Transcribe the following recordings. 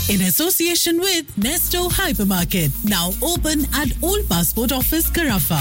in association with Nesto Hypermarket, now open at Old Passport Office, Carafa.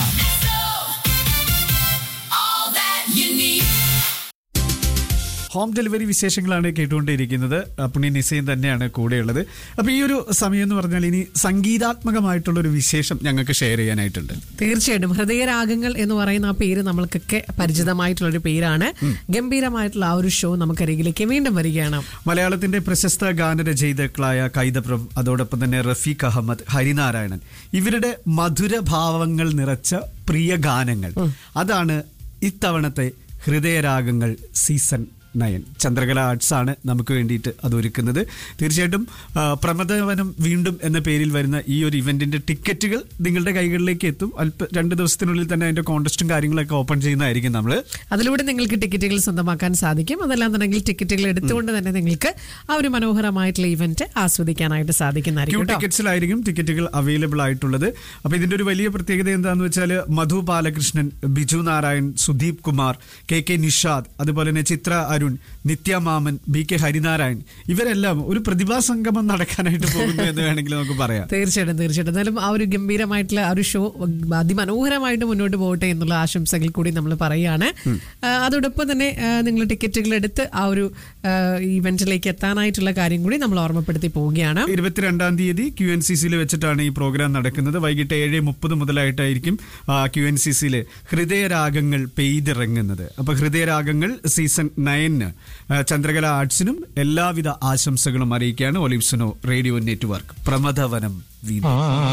all that you need. Home delivery വിശേഷങ്ങളാണ് കേട്ടുകൊണ്ടിരിക്കുന്നത് പുണ്യ നിസയും തന്നെയാണ് കൂടെയുള്ളത് അപ്പൊ ഈ ഒരു സമയം എന്ന് പറഞ്ഞാൽ ഇനി സംഗീതാത്മകമായിട്ടുള്ള ഒരു വിശേഷം ഞങ്ങൾക്ക് ഷെയർ ചെയ്യാനായിട്ടുണ്ട് തീർച്ചയായിട്ടും ഹൃദയരാഗങ്ങൾ എന്ന് പറയുന്ന ആ പേര് നമ്മൾക്കൊക്കെ പരിചിതമായിട്ടുള്ള ഒരു പേരാണ് ഗംഭീരമായിട്ടുള്ള ആ ഒരു ഷോ നമുക്കരികിലേക്ക് വീണ്ടും വരികയാണ് മലയാളത്തിന്റെ പ്രശസ്ത ഗാനരചയിതാക്കളായ കൈതപ്രം അതോടൊപ്പം തന്നെ റഫീഖ് അഹമ്മദ് ഹരിനാരായണൻ ഇവരുടെ മധുരഭാവങ്ങൾ നിറച്ച പ്രിയ ഗാനങ്ങൾ അതാണ് ഇത്തവണത്തെ ഹൃദയരാഗങ്ങൾ സീസൺ നയൻ ചന്ദ്രകല ആർട്സ് ആണ് നമുക്ക് വേണ്ടിയിട്ട് അത് ഒരുക്കുന്നത് തീർച്ചയായിട്ടും ആ, പ്രമദവനം വീണ്ടും എന്ന പേരിൽ വരുന്ന ഈ ഒരു ഇവന്റിന്റെ ടിക്കറ്റുകൾ നിങ്ങളുടെ കൈകളിലേക്ക് എത്തും അല്പ രണ്ട് ദിവസത്തിനുള്ളിൽ തന്നെ അതിന്റെ കോൺടെസ്റ്റും കാര്യങ്ങളൊക്കെ ഓപ്പൺ ചെയ്യുന്നതായിരിക്കും നമ്മൾ അതിലൂടെ നിങ്ങൾക്ക് ടിക്കറ്റുകൾ സ്വന്തമാക്കാൻ സാധിക്കും അതല്ലാന്നുണ്ടെങ്കിൽ ടിക്കറ്റുകൾ എടുത്തുകൊണ്ട് തന്നെ നിങ്ങൾക്ക് ആ ഒരു മനോഹരമായിട്ടുള്ള ഇവന്റ് ആസ്വദിക്കാനായിട്ട് ക്യൂ സാധിക്കുന്നതായിരിക്കും കേട്ടോ. ടിക്കറ്റ്സിലായിരിക്കും ടിക്കറ്റുകൾ അവൈലബിൾ ആയിട്ടുള്ളത് അപ്പൊ ഇതിന്റെ ഒരു വലിയ പ്രത്യേകത എന്താന്ന് വെച്ചാൽ മധു ബാലകൃഷ്ണൻ ബിജു നാരായൺ സുദീപ് കുമാർ കെ കെ നിഷാദ് അതുപോലെ തന്നെ ചിത്ര അരുൺ നിത്യ മാമൻ ബി കെ ഹരിനാരായൺ ഇവരെല്ലാം ഒരു പ്രതിഭാ സംഗമം നടക്കാനായിട്ട് പോകുന്നു എന്ന് വേണമെങ്കിൽ നമുക്ക് പറയാം തീർച്ചയായിട്ടും തീർച്ചയായിട്ടും എന്നാലും ആ ഒരു ഗംഭീരമായിട്ടുള്ള ആ ഒരു ഷോ അതിമനോഹരമായിട്ട് മുന്നോട്ട് പോകട്ടെ എന്നുള്ള ആശംസകൾ കൂടി നമ്മൾ പറയുകയാണ് ആ, അതോടൊപ്പം തന്നെ നിങ്ങൾ ടിക്കറ്റുകൾ എടുത്ത് ആ ഒരു ഇവന്റിലേക്ക് എത്താനായിട്ടുള്ള കാര്യം കൂടി നമ്മൾ ഓർമ്മപ്പെടുത്തി പോവുകയാണ് ഇരുപത്തിരണ്ടാം തീയതി ക്യു എൻ സി സിയിൽ വെച്ചിട്ടാണ് ഈ പ്രോഗ്രാം നടക്കുന്നത് വൈകിട്ട് ഏഴ് മുപ്പത് മുതലായിട്ടായിരിക്കും ക്യു എൻ സി സിയിൽ ഹൃദയരാഗങ്ങൾ പെയ്തിറങ്ങുന്നത് അപ്പൊ ഹൃദയരാഗങ്ങൾ സീസൺ നയന് ചന്ദ്രകല ആർട്സിനും എല്ലാവിധ ആശംസകളും അറിയിക്കുകയാണ് ഒലിപ്സനോ റേഡിയോ നെറ്റ്വർക്ക് പ്രമദവനം വീതി